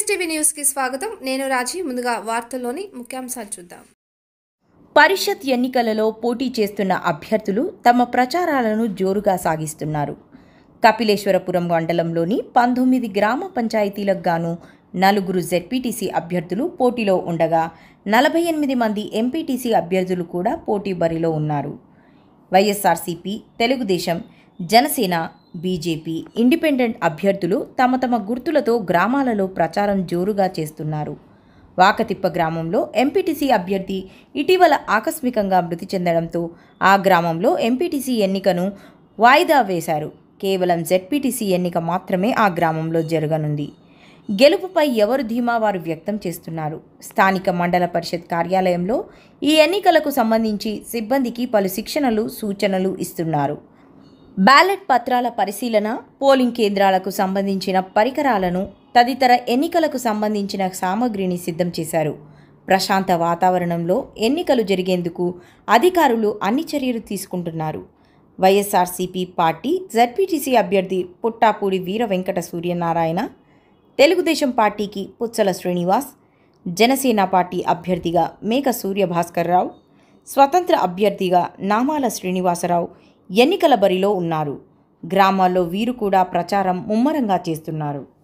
TV news కి స్వాగతం నేను రాజీ ముందుగా వార్తల్లోని ముఖ్యాంశాలు చూద్దాం పరిషత్ ఎన్నికలలో పోటీ చేస్తున్న అభ్యర్థులు తమ ప్రచారాలను జోరుగా సాగిస్తున్నారు కపిలేశ్వరపురం మండలంలోని పంతొమ్మిది గ్రామ పంచాయతీలకు గాను నలుగురు జెడ్పీటీసీ అభ్యర్థులు పోటీలో ఉండగా నలభై ఎనిమిది మంది ఎంపీటీసీ అభ్యర్థులు కూడా పోటీ బరిలో ఉన్నారు వైఎస్ఆర్సీపీ తెలుగుదేశం జనసేన బీజేపీ ఇండిపెండెంట్ అభ్యర్థులు తమ తమ గుర్తులతో గ్రామాలలో ప్రచారం జోరుగా చేస్తున్నారు వాకతిప్ప గ్రామంలో ఎంపీటీసీ అభ్యర్థి ఇటీవల ఆకస్మికంగా మృతి చెందడంతో ఆ గ్రామంలో ఎంపీటీసీ ఎన్నికను వాయిదా వేశారు కేవలం జెడ్పీటీసీ ఎన్నిక మాత్రమే ఆ గ్రామంలో జరగనుంది గెలుపుపై ఎవరు ధీమా వారు వ్యక్తం చేస్తున్నారు స్థానిక మండల పరిషత్ కార్యాలయంలో ఈ ఎన్నికలకు సంబంధించి సిబ్బందికి పలు శిక్షణలు సూచనలు ఇస్తున్నారు బ్యాలెట్ పత్రాల పరిశీలన పోలింగ్ కేంద్రాలకు సంబంధించిన పరికరాలను తదితర ఎన్నికలకు సంబంధించిన సామగ్రిని సిద్ధం చేశారు ప్రశాంత వాతావరణంలో ఎన్నికలు జరిగేందుకు అధికారులు అన్ని చర్యలు తీసుకుంటున్నారు వైఎస్ఆర్సీపీ పార్టీ జడ్పీటీసీ అభ్యర్థి పుట్టాపూడి వీర వెంకట సూర్యనారాయణ తెలుగుదేశం పార్టీకి పుచ్చల శ్రీనివాస్ జనసేన పార్టీ అభ్యర్థిగా మేక సూర్యభాస్కర్ రావు స్వతంత్ర అభ్యర్థిగా నామాల శ్రీనివాసరావు ఎన్నికల బరిలో ఉన్నారు గ్రామాల్లో వీరు కూడా ప్రచారం ముమ్మరంగా చేస్తున్నారు